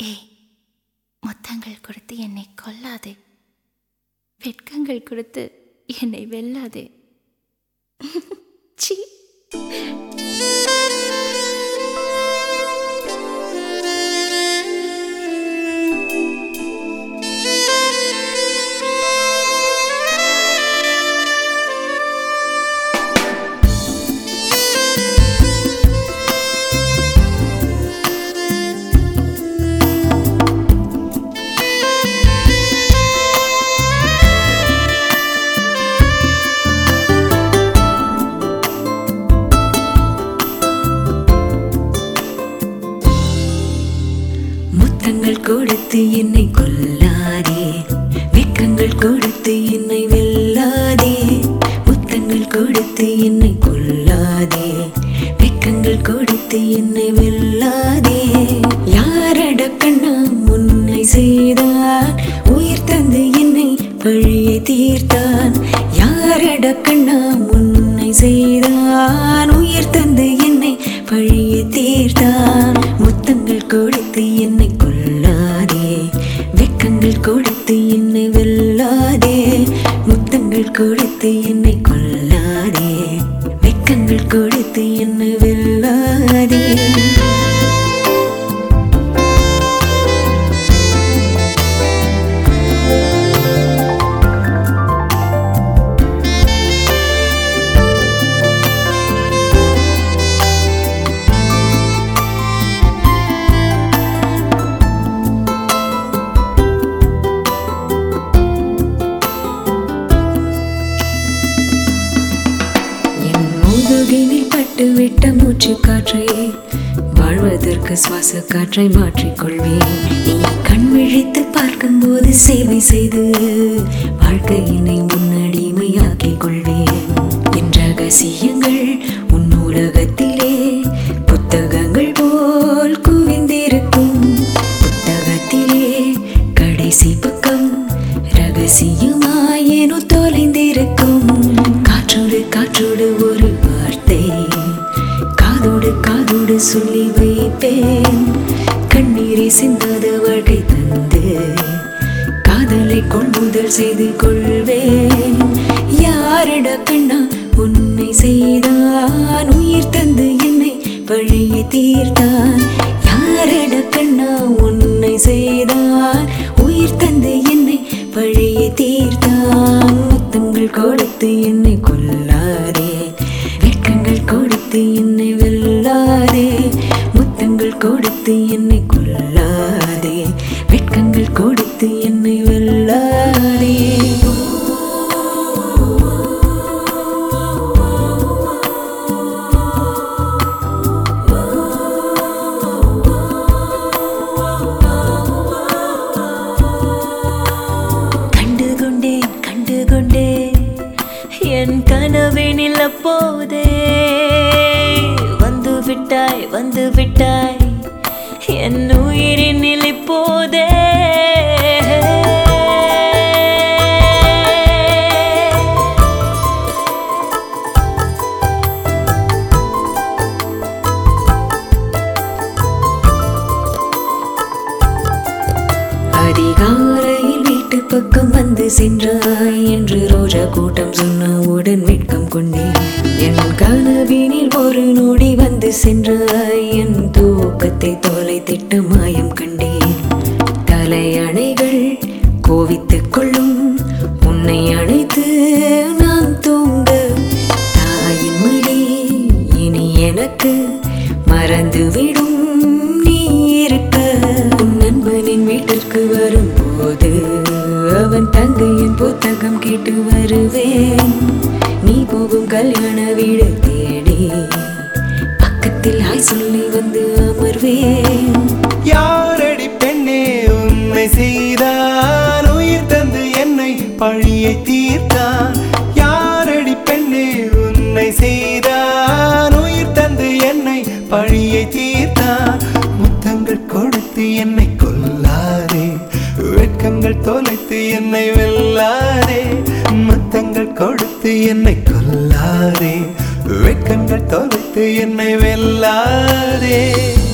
ஏய் முத்தங்கள் கொடுத்து என்னை கொல்லாதே வெட்கங்கள் கொடுத்து என்னை வெல்லாதே சீ முத்தங்கள் கொடுத்து என்னை கொல்லாதே வெட்கங்கள் கொடுத்து என்னை வெல்லாதே முத்தங்கள் கொடுத்து என்னை கொல்லாதே வெட்கங்கள் கொடுத்து என்னை வெல்லாதே யாரட கண்ணா முன்னை செய்தான் உயிர் தந்து என்னை பழியை தீர்த்தான் யாரட கண்ணா முன்னை செய்தான் உயிர் தந்து என்னை பழியை தீர்த்தான் முத்தங்கள் கொடுத்து என்னை கொல்லாதே வெட்கங்கள் கொடுத்து என்னை வெல்லாதே முத்தங்கள் கொடுத்து என்னை கொல்லாதே வெட்கங்கள் கொடுத்து என்னை வெல்லாதே என் முதுகினில் பட்டு விட்ட மூச்சு காற்றை வாழ்வதற்கு சுவாச காற்றை மாற்றிக்கொள்வேன் நீ கண் விழித்து பார்க்கும்போது சேவை செய்து வாழ்க்கையினை முன்னடிமையாக்கிக் கொள்வேன் என் ரகசியங்கள் உன் நூலகத்திலே புத்தகங்கள் போல் குவிந்திருக்கும் புத்தகத்திலே கடைசி பக்கம் ரகசியமாயேனோ தொலைந்திருக்கும் காற்றோடு காற்றோடு ஒரு வார்த்தை காதோடு காதோடு சொல்லி வைப்பேன் கண்ணீரை சிந்தாத வாழ்க்கை தந்து காதலை கொள்முதல் செய்து கொள்வேன் யாரிட கண்ணா உன்னை செய்தான் உயிர் தந்து என்னை பழியை தீர்த்தான் யாரிட கண்ணா உன்னை செய்தான் உயிர் தந்து என்னை பழியை தீர்த்தான் முத்தங்கள் கொடுத்து என்னை கொல்லாதே வெட்கங்கள் கொடுத்து என்னை வெல்லாதே முத்தங்கள் கொடுத்து என்னை கொல்லாதே வெட்கங்கள் கொடுத்து என்னை வெல்லாதே கண்டு கொண்டேன் கண்டு கொண்டேன் என் கனவினில் அப்போதே வந்து விட்டாய் வந்து விட்டாய் என் உயிரினில் இப்போதே அதிகாலையில் வீட்டு பக்கம் வந்து சென்றாய் என்று ரோஜா கூட்டம் சொன்னவுடன் வெட்கம் கொண்டேன் என் கனவினில் ஒரு நொடி வந்து சென்றாய் என் தூக்கத்தை தொலை திட்ட மாயம் கண்டேன் தலையணைகள் கோவித்துக் கொள்ளும் உன்னை அணைத்து நான் தூங்க தாயின் மடி இனி எனக்கு மறந்துவிடும் நீ இருக்க உன் நண்பனின் வீட்டிற்கு வரும்போது அவன் தங்கையின் புத்தகம் கேட்டு வருவேன் நீ போகும் கல்யாண வீடு தேடி பக்கத்தில் ஹாய் சொல்லி வந்து அமர்வேன் யாரடி பெண்ணே உன்னை செய்தான் உயிர் தந்து என்னை பழியை தீர்த்தான் யாரடி பெண்ணே உன்னை செய்தான் உயிர் தந்து என்னை பழியை தீர்த்தான் முத்தங்கள் கொடுத்து என்னை கொல்லாதே வெட்கங்கள் தொலைத்து என்னை வெல்லாதே முத்தங்கள் கொடுத்து என்னை கொல்லாதே வெட்கங்கள் தொலைத்து என்னை வெல்லாதே